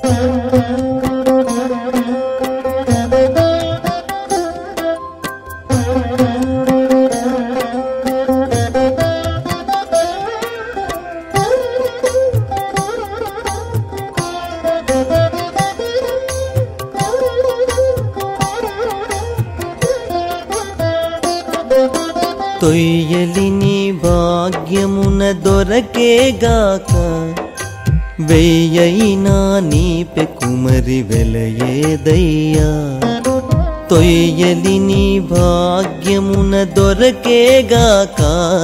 తొయ్యలిని భాగ్యమున దొరకేగాక వెయ్యైనా నీ పెకుమరి వెలయేదయ్యా తొయ్యలిని భాగ్యమున దొరకేగాక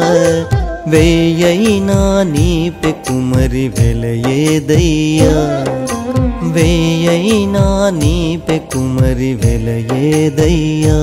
వెయ్యైనా నీ పెకుమరి వెలయేదయ్యా వేయైనా నీ పెకుమరి వెలయేదయ్యా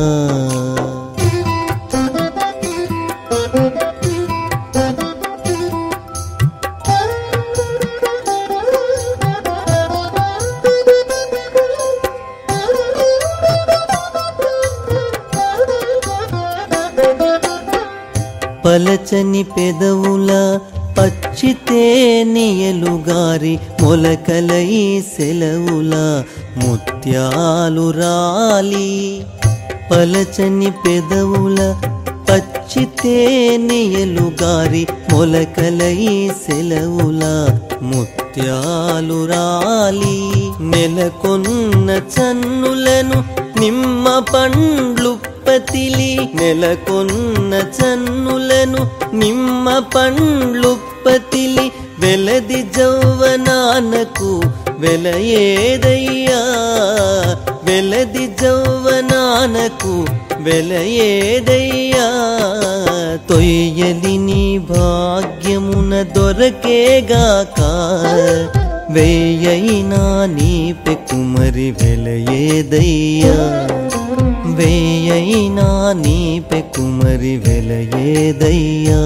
పలచని పెదవుల పచ్చితే నియలుగారి మొలకలై సెలవుల ముత్యాలు రాలి పలచని పెదవుల పచ్చితే నియలుగారి మొలకలై సెలవుల ముత్యాలు రాలి నెలకొన్న చన్నులను నిమ్మ పండ్లు పతిలి నెలకొన్న చన్నులను నిమ్మ పండ్లు పతిలి వెలది జౌవనానకు వెలయేదయ్యా వెలది జౌవనానకు వెలయేదయ్యా తొయ్యలిని భాగ్యమున దొరకేగాక వేయైనా నీ పెకుమరి వెలయేదయ్యా వేయైనా నీ పెకుమరి వెలయేదయ్యా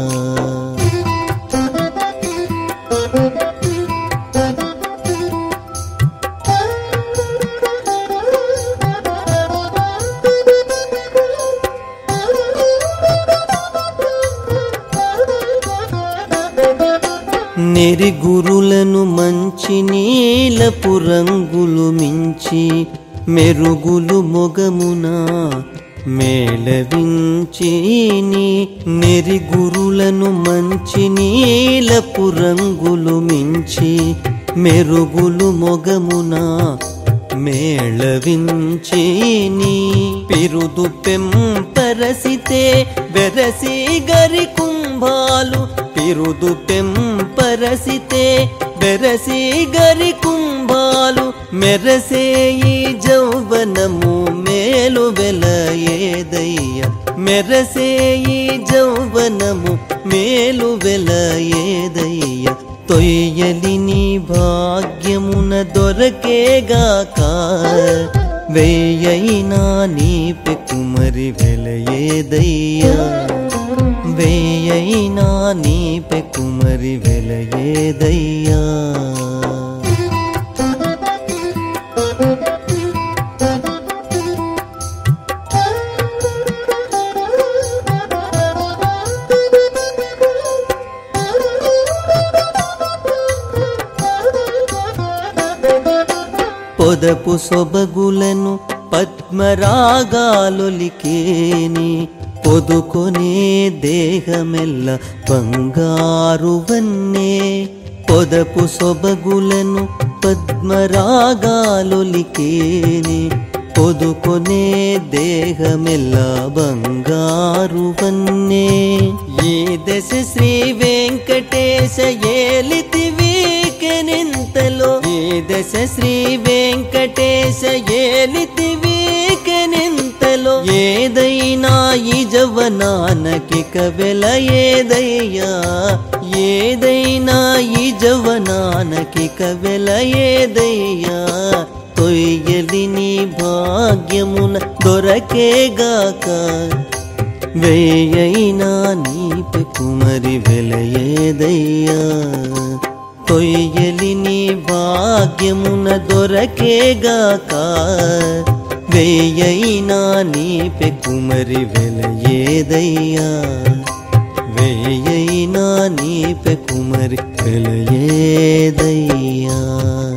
నెరిగురులను మంచి నీలపు రంగులు మించి మెరుగులు మొగమున మేళవించి నీ నెరిగురులను మంచి నీలపు రంగులు మించి మెరుగులు మొగమున మేళవించి నీ పిరుదు పెంపరసితే వెరసి గరి కుంభాలు పిరుదు పెంపరసితే వెరసి గరి కుంభాలు మెరసే ఈ జౌవనము మేలు వెల ఏదయ్య మెరసే ఈ జౌవనము మేలు వెల ఏదయ్య తొయ్యలిని భాగ్యమున దొరకేగాక వేయైనా నీ పెకుమరి వెలయేదయ్యా వేయైనా నీ పెకుమరి వెలయేదయ్యా పొదపు సొబగులను పద్మరాగాలొలికేని పొదుకొనే దేహమెల్ల బంగారు వన్నే పొదపు సొబగులను పద్మరాగాలొలికేని పొదుకొనే దేహమెల్ల బంగారు వన్నే ఈ దశ శ్రీ వెంకటేశ ఏలితివీకెనింతలో ఈ దశ శ్రీ వెంకటేశ ఏలితివీకెనింతలో ఏదైనా ఈ జవనానకిక వెల ఏదయ్యా ఏదైనా ఈ జవనానకిక వెల ఏదయ్యా తొయ్యలిని భాగ్యమున దొరకేగాక వేయైనా నీ పెకుమరి వెలయేదయ్యా తొయ్యలిని భాగ్యమున దొరకేగాక వేయైనా నీ పెకుమరి వెలయేదయ్యా వేయైనా నీ పెకుమరి వెలయేదయ్యా